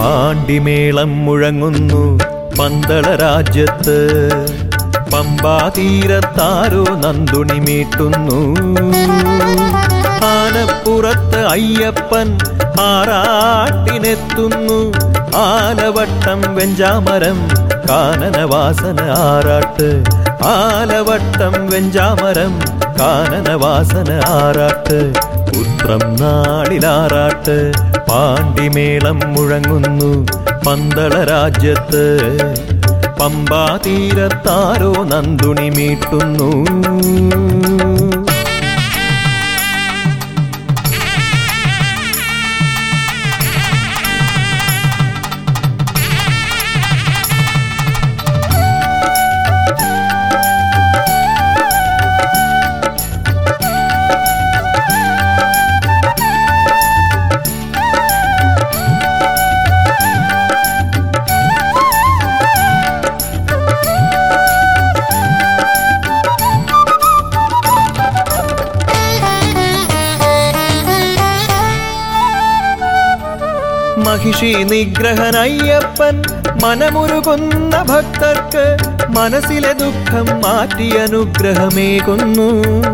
പാണ്ടിമേളം മുഴങ്ങുന്നു പന്തള രാജ്യത്ത് പമ്പാതീരത്താരോ നന്ദുണി മീട്ടുന്നു ആനപ്പുറത്ത് അയ്യപ്പൻ ആറാട്ടിനെത്തുന്നു ആലവട്ടം വെഞ്ചാമരം കാനനവാസന ആറാട്ട് ആലവട്ടം വെഞ്ചാമരം കാനനവാസന ആറാട്ട് ഉത്രം നാളിലാറാട്ട് പാണ്ടിമേളം മുഴങ്ങുന്നു പന്തള രാജ്യത്ത് പമ്പാതീരത്താരോ നന്ദുണി മീട്ടുന്നു മഹിഷി നിഗ്രഹനയ്യപ്പൻ മനമുരുകുന്ന ഭക്തർക്ക് മനസ്സിലെ ദുഃഖം മാറ്റി അനുഗ്രഹമേകുന്നു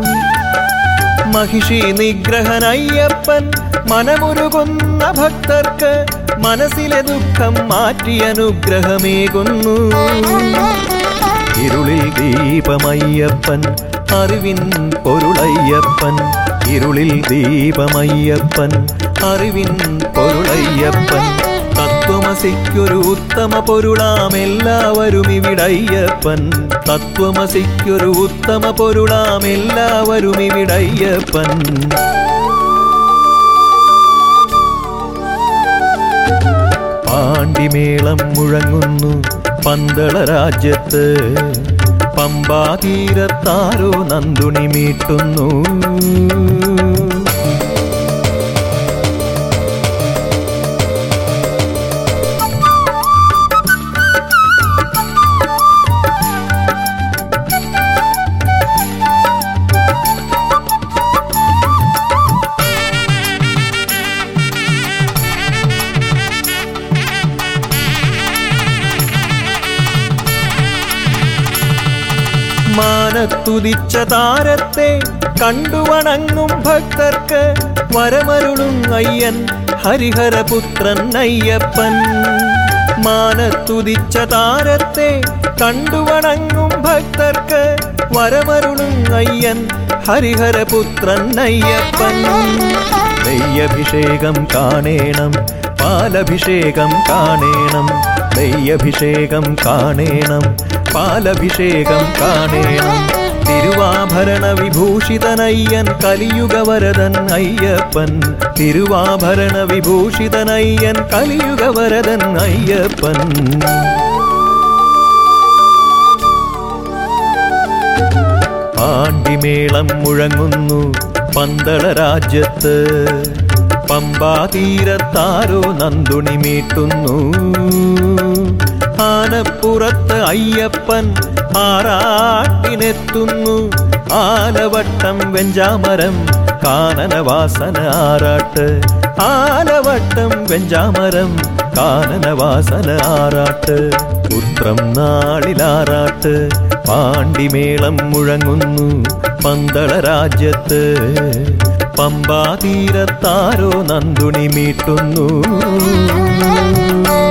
മഹിഷി നിഗ്രഹനയ്യപ്പൻ മനമുരുകുന്ന ഭക്തർക്ക് മനസ്സിലെ ദുഃഖം മാറ്റി അനുഗ്രഹമേകുന്നു ഇരുളിൽ ദീപമയ്യപ്പൻ അറിവിൻ പൊരുളയ്യപ്പൻ ഇരുളിൽ ദീപമയ്യപ്പൻ അറിവിൻ പൊരുളയ്യപ്പൻ തത്വമസിക്കൊരു ഉത്തമ പൊരുളാം എല്ലാവരും ഇവിടയ്യപ്പൻ തത്വമസിക്കൊരു ഉത്തമ പൊരുളാം എല്ലാവരും ഇവിടയ്യപ്പൻ പാണ്ടിമേളം മുഴങ്ങുന്നു പന്തള രാജ്യത്ത് പമ്പാതീരത്താരോ നന്ദുണി മീട്ടുന്നു മാനത്തുദിച്ച താരത്തെ കണ്ടുവണങ്ങും ഭക്തർക്ക് വരമരുളും അയ്യൻ ഹരിഹരപുത്രൻ അയ്യപ്പൻ മാനത്തുദിച്ച താരത്തെ കണ്ടുവണങ്ങും ഭക്തർക്ക് വരമരുളും അയ്യൻ ഹരിഹരപുത്രൻ അയ്യപ്പൻ നെയ്യഭിഷേകം കാണേണം പാലഭിഷേകം കാണേണം നെയ്യഭിഷേകം കാണേണം പാലഭിഷേകം കാണേണം തിരുവാഭരണ വിഭൂഷിതനയ്യൻ കലിയുഗവരതൻ അയ്യപ്പൻ തിരുവാഭരണ വിഭൂഷിതനയ്യൻ കലിയുഗവരതൻ അയ്യപ്പൻ പാണ്ടിമേളം മുഴങ്ങുന്നു പന്തള രാജ്യത്ത് പമ്പാതീരത്താരോ നന്ദുണി മീട്ടുന്നു ആനപ്പുറത്ത് അയ്യപ്പൻ ആറാട്ടിനെത്തുന്നു ആലവട്ടം വെഞ്ചാമരം കാനനവാസന ആറാട്ട് ആലവട്ടം വെഞ്ചാമരം കാനനവാസന ആറാട്ട് ഉത്രം നാളിലാറാട്ട് പാണ്ടിമേളം മുഴങ്ങുന്നു പന്തള രാജ്യത്ത് പമ്പാതീരത്താരോ നന്ദുണി മീട്ടുന്നു